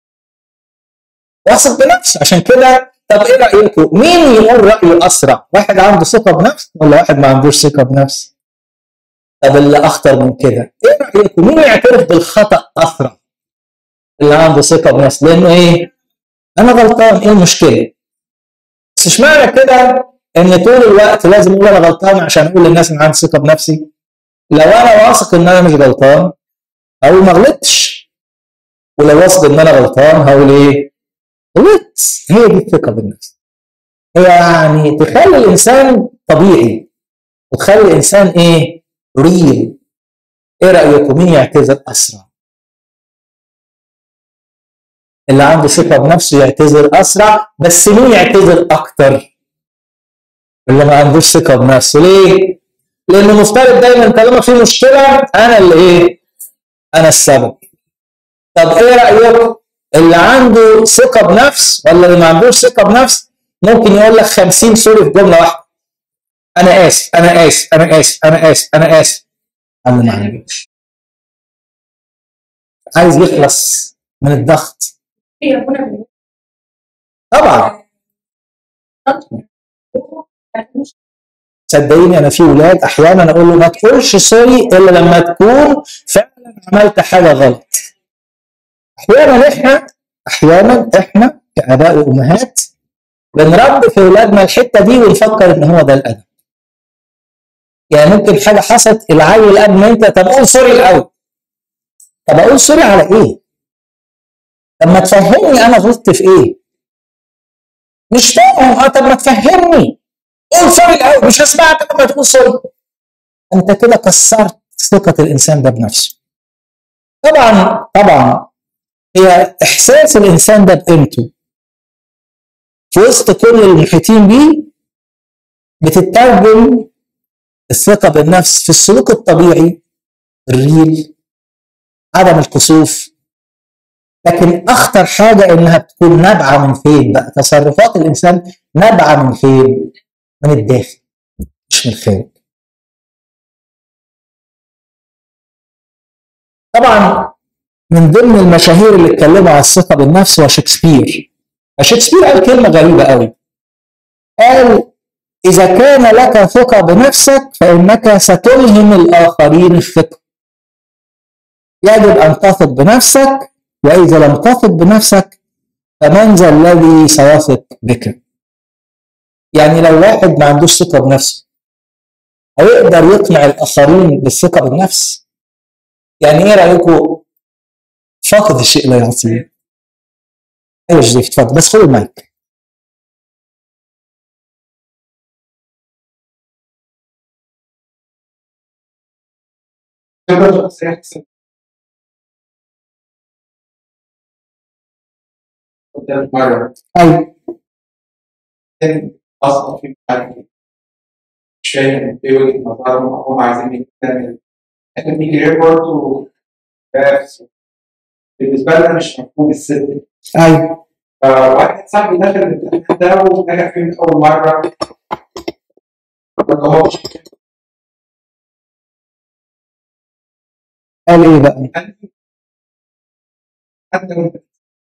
واثق بنفسه عشان كده طب ايه رايكم مين يقول رايه اسرع واحد عنده ثقه بنفس ولا واحد ما عندوش ثقه بنفس طب اللي اخطر من كده ايه رايكم مين يعترف بالخطا اسرع اللي عنده ثقه بنفس لانه ايه انا غلطان ايه المشكله بس مش معنى كده ان طول الوقت لازم اقول انا غلطان عشان اقول للناس ان عندي ثقه بنفسي لو انا واثق ان انا مش غلطان اقول ما غلطتش ولو واثق ان انا غلطان هقول ايه غلطت هي دي الثقه بالنفس هي يعني تخلي الانسان طبيعي وتخلي الانسان ايه ريل ايه رايكم مين يعتذر اسرع اللي عنده ثقه بنفسه يعتذر اسرع بس مين يعتذر اكتر اللي ما عندوش ثقه بنفسه ليه لانه مفترض دايما طالما في مشكله انا اللي ايه انا السبب طب ايه رايكم اللي عنده ثقه بنفس ولا اللي ما عندوش ثقه بنفس ممكن يقول لك 50 سوري في جمله واحده انا اسف انا اسف انا اسف انا اسف انا اسف انا ما عندوش عايز يخلص من الضغط في ربنا بيقول طبعا صدقيني انا في ولاد احيانا اقول له ما تقولش سوري الا لما تكون فعلا عملت حاجه غلط احيانا احنا احيانا احنا كاباء وامهات بنربي في اولادنا الحته دي ونفكر ان هو ده الادب يعني ممكن حاجه حصلت العيل قبل ما انت طب قول سوري الاول طب اقول سوري على ايه؟ طب ما تفهمني انا غلطت في ايه؟ مش فاهم اه طب ما تفهمني قول سوري الاول مش هسمعك لما تقول سوري انت كده كسرت ثقه الانسان ده بنفسه طبعا طبعا هي احساس الانسان ده بقيمته في وسط كل المحيطين بيه بتترجم الثقه بالنفس في السلوك الطبيعي الريل عدم الكسوف لكن اخطر حاجه انها بتكون نابعه من فين بقى تصرفات الانسان نابعه من فين من الداخل مش من الخارج طبعا من ضمن المشاهير اللي اتكلموا على الثقه بالنفس هو شكسبير شكسبير قال كلمه غريبه قوي قال اذا كان لك ثقه بنفسك فانك ستلهم الاخرين الثقه يجب ان تثق بنفسك واذا لم تثق بنفسك فمن ذا الذي سيثق بك يعني لو واحد ما عندوش ثقه بنفسه هيقدر يقنع الاخرين بالثقه بالنفس يعني ايه رايكم فاقد الشيء لا يعطيه ايوه جديد اتفضل بس خد المايك خبرة شخصية أحسن قدام مرة ايوه كان أصلا في مشاكل مش فاهم إيه وجهة نظرهم أو هم عايزين يتكلموا إحنا بنيجي ريبورت وباكس بالنسبة لنا مش مفهوم الست ايوه فواحد صاحبي دخل الامتحان ده ونجح فيه من أول مرة ولا هو مش قال ايه بقى؟ حتى حتى وانت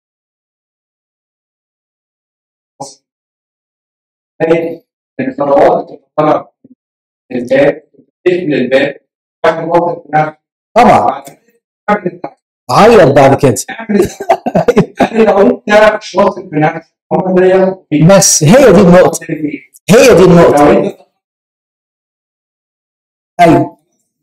ان خطوات تتطلب الباب تقفل الباب واحد واقف في نفسه طبعا اعمل عيط بعد كده اعمل اعمل لو انت مش واثق في نفسك هو ده ياخد فيك. بس هي دي النقطة هي دي لو النقطة انت ايوه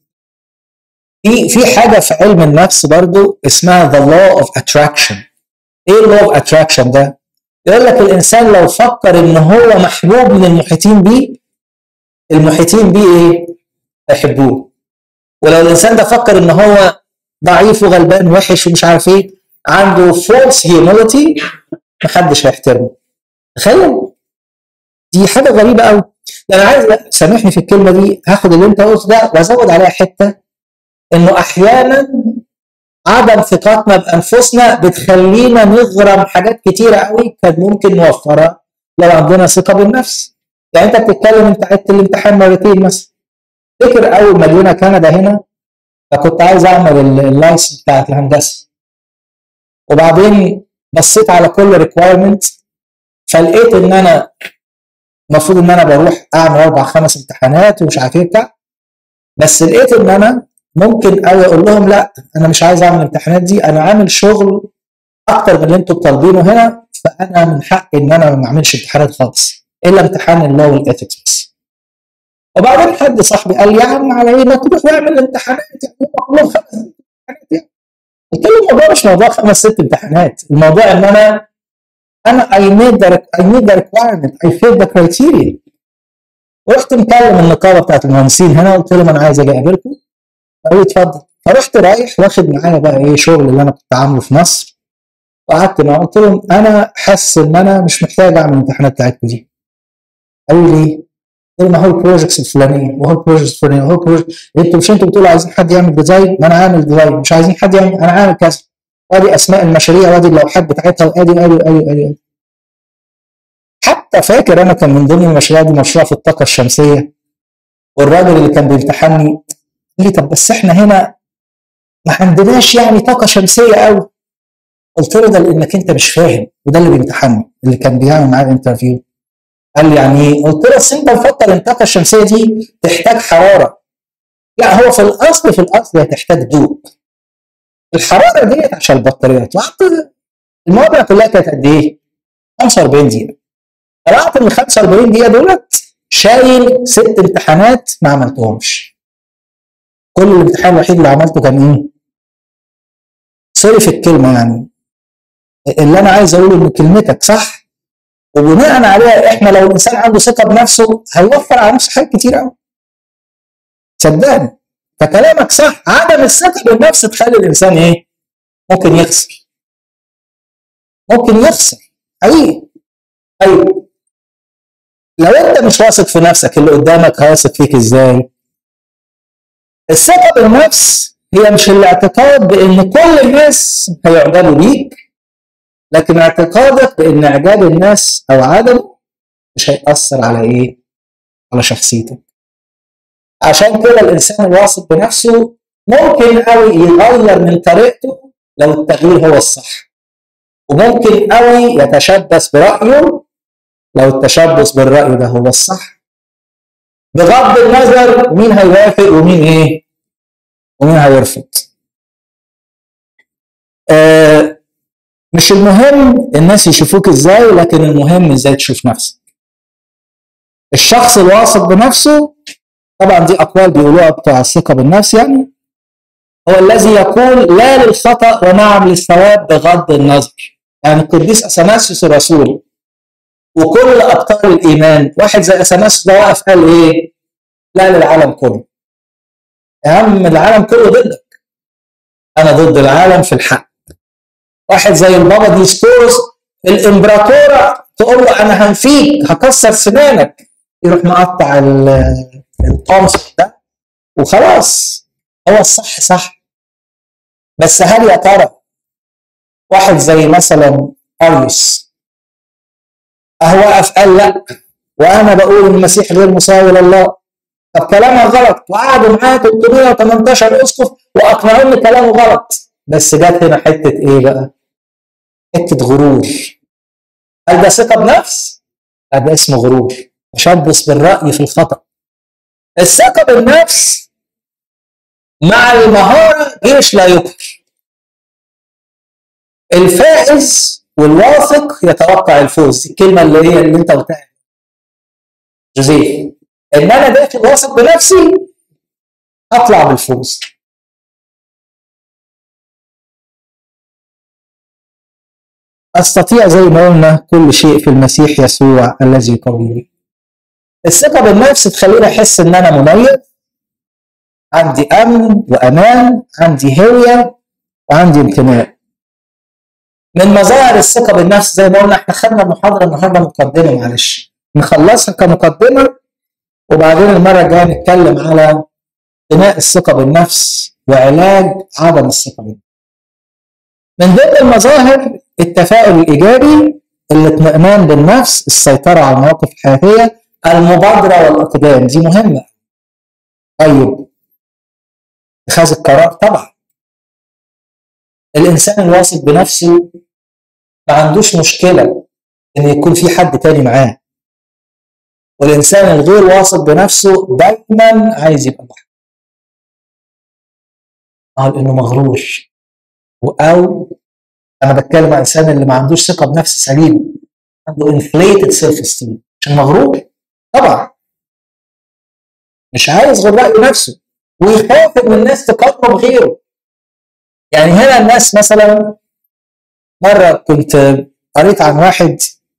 في في حاجة في علم النفس برضو اسمها the law of attraction ايه ال law of attraction ده؟ يقول لك الانسان لو فكر ان هو محبوب من المحيطين بيه المحيطين بيه ايه؟ يحبوه ولو الانسان ده فكر ان هو ضعيف وغلبان وحش ومش عارف ايه عنده false humility محدش هيحترمه تخيل دي حاجه غريبه قوي انا عايز سامحني في الكلمه دي هاخد اللي انت قلته ده وازود عليها حته انه احيانا عدم ثقتنا بانفسنا بتخلينا نغرم حاجات كتيره قوي كان ممكن نوفرها لو عندنا ثقه بالنفس يعني انت بتتكلم انت عدت الامتحان مرتين مثلا فكر اول ما جينا كندا هنا فكنت عايز اعمل ال- اللايسنس بتاعت الهندسه وبعدين بصيت على كل ريكوايرمنت فلقيت ان انا المفروض ان انا بروح اعمل اربع خمس امتحانات ومش عارف ايه بتاع بس لقيت ان انا ممكن قوي اقول لهم لا انا مش عايز اعمل الامتحانات دي انا عامل شغل اكتر من اللي انتوا طالبينه هنا فانا من حقي ان انا ما اعملش امتحانات خالص الا امتحان اللو والاثكس بس وبعدين حد صاحبي قال يا عم على ايه ما تروح واعمل الامتحانات يعني هم كلهم خمس امتحانات يعني قلت له الموضوع مش موضوع خمس ست امتحانات الموضوع ان انا انا I need the I need the requirement I fit the criteria ورحت مكلم النقابه بتاعت المهندسين هنا قلت لهم انا عايز اجي اقابلكم قالوا لي اتفضل فرحت رايح واخد معايا بقى ايه شغل اللي انا كنت عامله في مصر وقعدت معاهم قلت لهم انا حاسس ان انا مش محتاج اعمل الامتحانات بتاعتكم دي قالوا لي ليه؟ قلت لهم ما هو البروجكتس الفلانيه وهو البروجكتس الفلانيه وهو البروجكت انتوا مش انتوا بتقولوا عايزين حد يعمل ديزاين ما انا عامل ديزاين مش عايزين حد يعمل انا عامل كذا وادي اسماء المشاريع وادي اللوحات بتاعتها وادي وادي وادي وادي, وادي. حتى فاكر انا كان من ضمن المشاريع دي مشروع في الطاقه الشمسيه والراجل اللي كان بيمتحني قال لي طب بس احنا هنا ما عندناش يعني طاقه شمسيه قوي قلت له ده لانك انت مش فاهم وده اللي بيمتحني اللي كان بيعمل معايا الانترفيو قال لي يعني ايه؟ قلت له اصل انت مفكر ان الطاقه الشمسيه دي تحتاج حراره لا هو في الاصل في الاصل هي تحتاج ضوء الحراره ديت عشان البطاريات وقعدت المواضيع كلها كانت قد ايه؟ 45 دقيقه طلعت من 45 دقيقه دولت شايل ست امتحانات ما عملتهمش كل الامتحان الوحيد اللي عملته كان ايه؟ سوري في الكلمه يعني اللي انا عايز اقوله ان كلمتك صح وبناء عليها احنا لو الانسان عنده ثقه بنفسه هيوفر على نفسه حاجات كتير قوي صدقني فكلامك صح عدم الثقه بالنفس تخلي الانسان ايه؟ ممكن يخسر ممكن يخسر حقيقي ايوه لو انت مش واثق في نفسك اللي قدامك هيثق فيك ازاي؟ الثقه بالنفس هي مش الاعتقاد بان كل الناس هيعجبوا بيك لكن اعتقادك بان اعجاب الناس او عدمه مش هيأثر على ايه؟ على شخصيتك. عشان كده الانسان الواثق بنفسه ممكن قوي يغير من طريقته لو التغيير هو الصح. وممكن قوي يتشبث برأيه لو التشبث بالرأي ده هو الصح. بغض النظر مين هيوافق ومين ايه؟ ومين هيرفض. آه مش المهم الناس يشوفوك ازاي لكن المهم ازاي تشوف نفسك الشخص الواثق بنفسه طبعا دي اقوال بيقولوها بتوع الثقه بالنفس يعني هو الذي يقول لا للخطا ونعم للصواب بغض النظر يعني القديس اثناسيوس الرسول وكل ابطال الايمان واحد زي اثناسيوس ده وقف قال ايه؟ لا للعالم كله يا عم العالم كله ضدك انا ضد العالم في الحق واحد زي البابا ديسكورس الامبراطوره تقول له انا هنفيك هكسر سنانك يروح مقطع ال- القمص ده وخلاص هو الصح صح بس هل يا ترى واحد زي مثلا اريوس اهو وقف قال لا وانا بقول المسيح غير مساوي لله طب كلامها غلط وقعدوا معاه 318 اسقف واقنعوه ان كلامه غلط بس جت هنا حته ايه بقى؟ حته غرور هل ده ثقه بنفس؟ لا ده اسمه غرور تشبث بالراي في الخطا الثقه بالنفس مع المهاره جيش لا يقهر الفائز والواثق يتوقع الفوز الكلمه اللي هي اللي انت قلتها جوزيف ان انا داخل واثق بنفسي اطلع بالفوز استطيع زي ما قلنا كل شيء في المسيح يسوع الذي يقويني الثقه بالنفس تخليني احس ان انا مميز عندي امن وامان عندي هويه وعندي انتماء من مظاهر الثقه بالنفس زي ما قلنا احنا خدنا المحاضره النهارده مقدمه معلش نخلصها كمقدمه وبعدين المره الجايه نتكلم على بناء الثقه بالنفس وعلاج عدم الثقه بالنفس من ضمن المظاهر التفاؤل الايجابي الاطمئنان بالنفس السيطره على المواقف الحياتيه المبادره والاقدام دي مهمه طيب اتخاذ القرار طبعا الانسان الواثق بنفسه ما عندوش مشكله ان يكون في حد تاني معاه والانسان الغير واثق بنفسه دايما عايز يبقى لوحده قال انه مغرور او انا بتكلم عن الانسان اللي ما عندوش ثقه بنفس سليمه عنده inflated self esteem عشان مغرور طبعا مش عايز غير راي نفسه ويخاف ان الناس تقارنه بغيره يعني هنا الناس مثلا مره كنت قريت عن واحد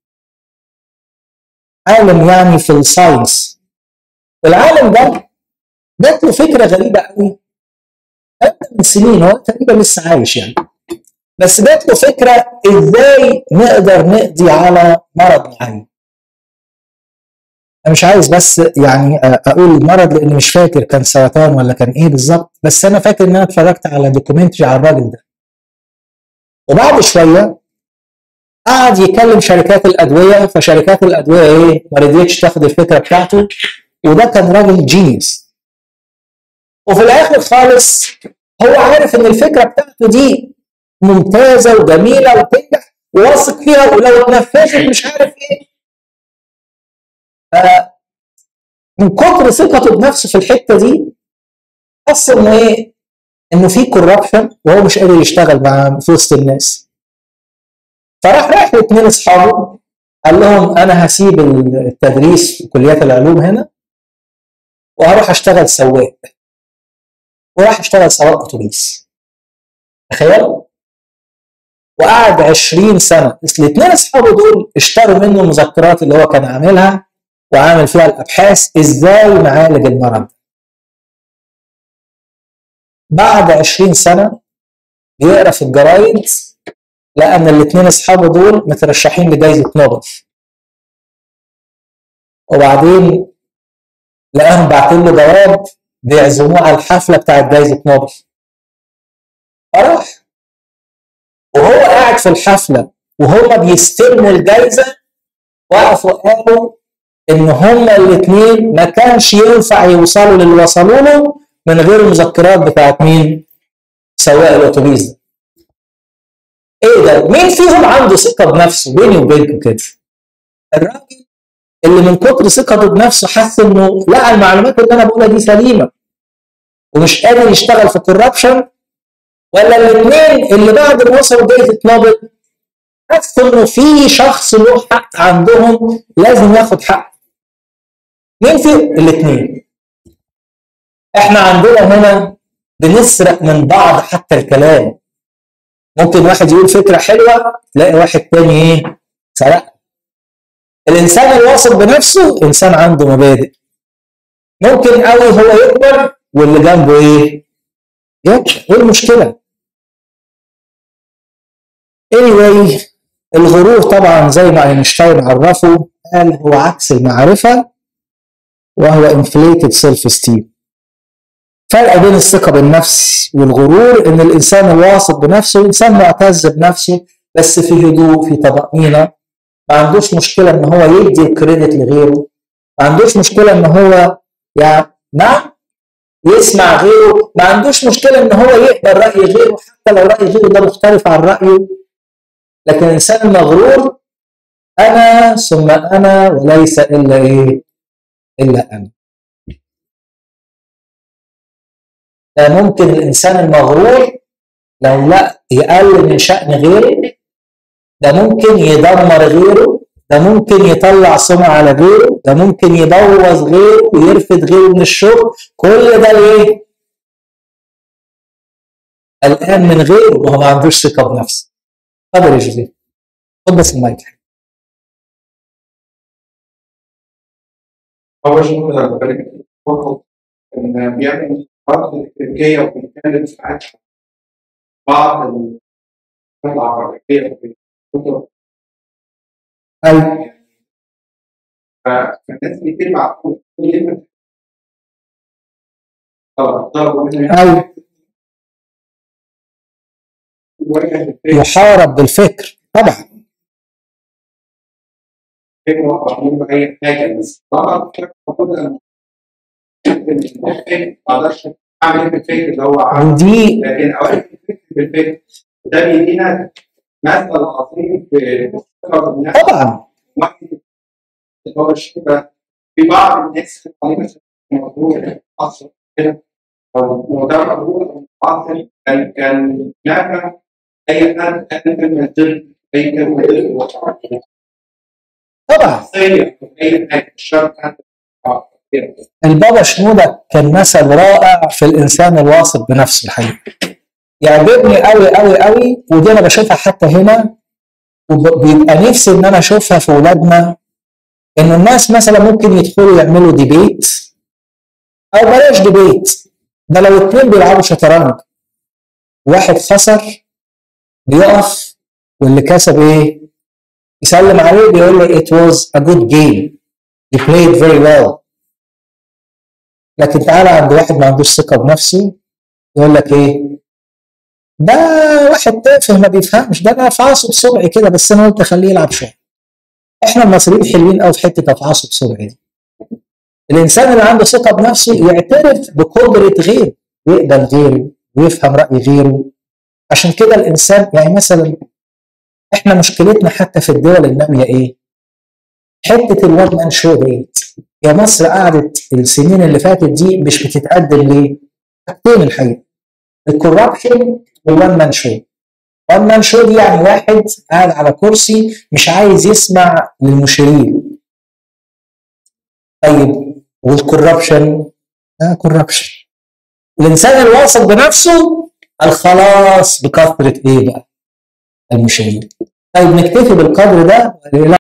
عالم يعني في الساينس والعالم ده جات له فكره غريبه قوي من سنين هو تقريبا لسه عايش يعني بس جات له فكره ازاي نقدر نقضي على مرض معين انا مش عايز بس يعني اقول المرض لاني مش فاكر كان سرطان ولا كان ايه بالظبط بس انا فاكر ان انا اتفرجت على دوكيومنتري على الراجل ده وبعد شويه قعد يكلم شركات الادويه فشركات الادويه ايه ما رضيتش تاخد الفكره بتاعته وده كان راجل جينيوس وفي الاخر خالص هو عارف ان الفكره بتاعته دي ممتازه وجميله وتنجح وواثق فيها ولو اتنفذت مش عارف ايه من كتر ثقته بنفسه في الحته دي حس انه ايه انه في كوربشن وهو مش قادر يشتغل مع في وسط الناس فراح رايح لاثنين اصحابه قال لهم انا هسيب التدريس في كليات العلوم هنا وهروح اشتغل سواق وراح اشتغل سواق اتوبيس تخيل وقعد 20 سنه الاثنين اصحابه دول اشتروا منه المذكرات اللي هو كان عاملها وعامل فيها الابحاث ازاي نعالج المرض بعد 20 سنه بيقرا في الجرايد لقى ان الاثنين اصحابه دول مترشحين لجائزه نوبل وبعدين لقاهم باعتين له جواب بيعزموه على الحفله بتاعت جائزه نوبل فراح وهو قاعد في الحفله وهما بيستلموا الجائزه وقفوا قالوا ان هما الاثنين ما كانش ينفع يوصلوا للي وصلوا له من غير المذكرات بتاعت مين؟ سواق الاتوبيس ده. ايه ده؟ مين فيهم عنده ثقه بنفسه بيني وبينكم كده؟ الراجل اللي من كتر ثقته بنفسه حس انه لا المعلومات اللي انا بقولها دي سليمه ومش قادر يشتغل في الكوربشن ولا الاثنين اللي بعد ما وصلوا جائزه نوبل حسوا انه في شخص له حق عندهم لازم ياخد حق مين في الاثنين احنا عندنا هنا بنسرق من بعض حتى الكلام ممكن واحد يقول فكره حلوه تلاقي واحد تاني ايه سرقها الانسان الواثق بنفسه انسان عنده مبادئ ممكن قوي هو يكبر واللي جنبه ايه يكبر ايه المشكله anyway الغرور طبعا زي ما اينشتاين عرفه قال هو عكس المعرفه وهو inflated self esteem فرق بين الثقه بالنفس والغرور ان الانسان الواثق بنفسه انسان معتز بنفسه بس في هدوء في طمانينه ما عندوش مشكله ان هو يدي الكريدت لغيره ما عندوش مشكله ان هو نعم يسمع غيره ما عندوش مشكله ان هو يقبل راي غيره حتى لو راي غيره ده مختلف عن رايه لكن الانسان المغرور انا ثم انا وليس الا ايه الا انا ده ممكن الانسان المغرور لو لا يقلل من شأن غيره ده ممكن يدمر غيره ده ممكن يطلع سمعة على غيره ده ممكن يبوظ غيره ويرفد غيره من الشغل كل ده ليه؟ قلقان من غيره وهو ما عندوش ثقة بنفسه اتفضل يا جوزيف خد بس المايك هو شنو لما بالك ان بيعمل بعض التركية وبيتكلم ساعات بعض العربية في الكتب ايوه فالناس بتبعت كل كلمة طبعا ضربوا منها ايوه وجه الفكر يحارب بالفكر طبعا أو أي حاجة بس طبعا المفروض أن ما أقدرش أعمل بالفكر اللي هو عامله ودي لكن أوقات الفكر بالفكر ده بيدينا مثل عظيم في الثقة بالنفس طبعا واحد اللي هو الشبه في بعض الناس عليه مثلا موضوع عصر كده أو موضوع موضوع عصر كان كان نافع أي حد كان يمثل أي كان يمثل طبعا شخصية أي حاجة الشر كانت كده البابا شنودة كان مثل رائع في الانسان الواثق بنفسه الحقيقه يعجبني قوي قوي قوي ودي انا بشوفها حتى هنا وبيبقى نفسي ان انا اشوفها في اولادنا ان الناس مثلا ممكن يدخلوا يعملوا ديبيت او بلاش ديبيت ده لو اتنين بيلعبوا شطرنج واحد خسر بيقف واللي كسب ايه يسلم عليه بيقول له it was a good game you played very well لكن تعالى عند واحد ما عندوش ثقة بنفسه يقول لك ايه ده واحد تافه ما بيفهمش ده انا افعصه بصبعي كده بس انا قلت اخليه يلعب شويه احنا المصريين حلوين قوي في حته افعصه بصبعي دي الانسان اللي عنده ثقه بنفسه يعترف بقدره غيره يقبل غيره ويفهم راي غيره عشان كده الانسان يعني مثلا احنا مشكلتنا حتى في الدول الناميه ايه؟ حته الوان مان شو ديت يا مصر قعدت السنين اللي فاتت دي مش بتتقدم ليه؟ حاجتين الحقيقه الكوربشن والوان مان شو وان مان شو دي يعني واحد قاعد على كرسي مش عايز يسمع للمشيرين طيب والكوربشن اه كوربشن الانسان الواثق بنفسه الخلاص بكثره ايه بقى؟ المشيرين طيب نكتفي بالقدر ده